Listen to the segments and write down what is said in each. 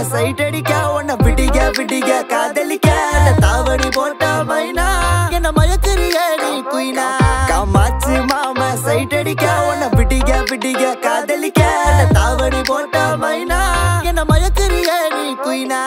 side அடிக்க உன்னை பிடிக்க பிடிக்க காதலிக்க நான் தாவணி போட்ட மைனா என்ன மயக்கிறிய நீ குயினா காமாச்சு மாமா சைட் அடிக்க உன்னை பிடிக்க பிடிக்க காதலிக்க நான் தாவணி போட்ட மைனா என்ன மயக்கிறிய நீ குயினா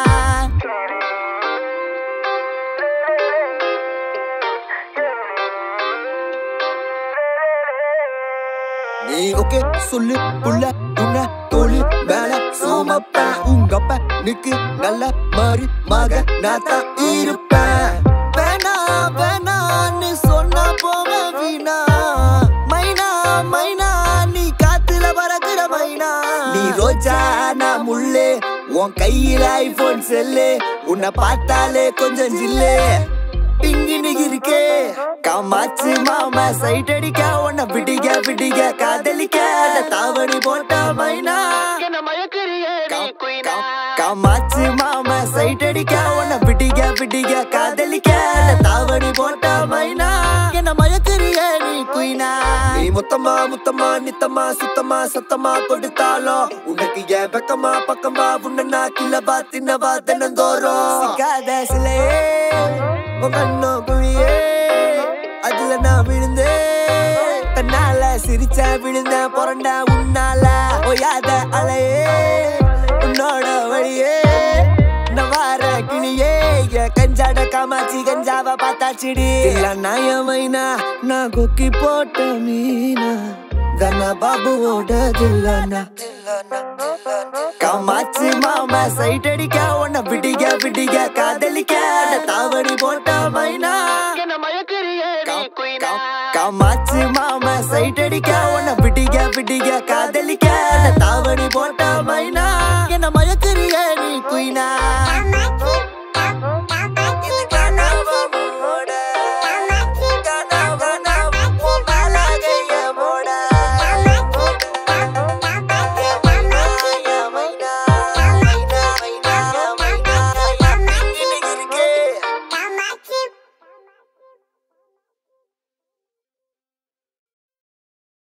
நீ ஓகே சொல்லு புள்ள உன்ன தோழி மேல சோமப்பேன் உங்க அப்ப நிக்கு நல்ல மாதிரி மக நான் தான் இருப்பேன் வேணா வேணான்னு சொன்னா போக வீணா மைனா மைனா நீ காத்துல பறக்குற மைனா நீ ரோஜா நான் முள்ளு உன் கையில ஐபோன் செல்லு உன்னை பார்த்தாலே கொஞ்சம் ஜில்லு பிங்கினு இருக்கே காமாச்சு மாமா சைட் அடிக்க உன்னை பிடிக்க பிடிக்க காதலிக்க நான் தாவணி போட்ட மைனா என்ன மயக்கிறிய நீ குயினா காமாச்சு மாமா சைட் அடிக்க உன்னை பிடிக்க பிடிக்க காதலிக்க நான் தாவணி போட்ட மைனா என்ன மயக்கிறிய நீ குயினா நீ மொத்தமா முத்தமா நித்தமா சுத்தமா சத்தமா கொடுத்தாலும் உனக்கு ஏன் பக்கமா பக்கமா உன்ன நான் கிளவா தின்னவா தினந்தோறும் சிக்காத சிலையே உன் கண்ணோ குழியே அதுல நான் விழுந்தேன் தன்னால சிரிச்ச விழுந்த புரண்டா உன்னால ஓயாத அலையே உன்னோட வழியே நான் வார கிளியே என் கஞ்சாட காமாச்சி கஞ்சாவ பார்த்தாச்சிடி இல்ல நாயமைனா நான் கொக்கி போட்ட மீனா தன பாபுவோட தில்லனா காமாச்சு மாமா சைட் அடிக்க உன்னை பிடிக்க பிடிக்க காதலிக்க நான் தாவணி போட்ட மைனா என்ன மயக்கிறிய நீ குயினா காமாச்சு மாமா சைட் அடிக்க உன்னை பிடிக்க பிடிக்க காதலிக்க நான் தாவணி போட்ட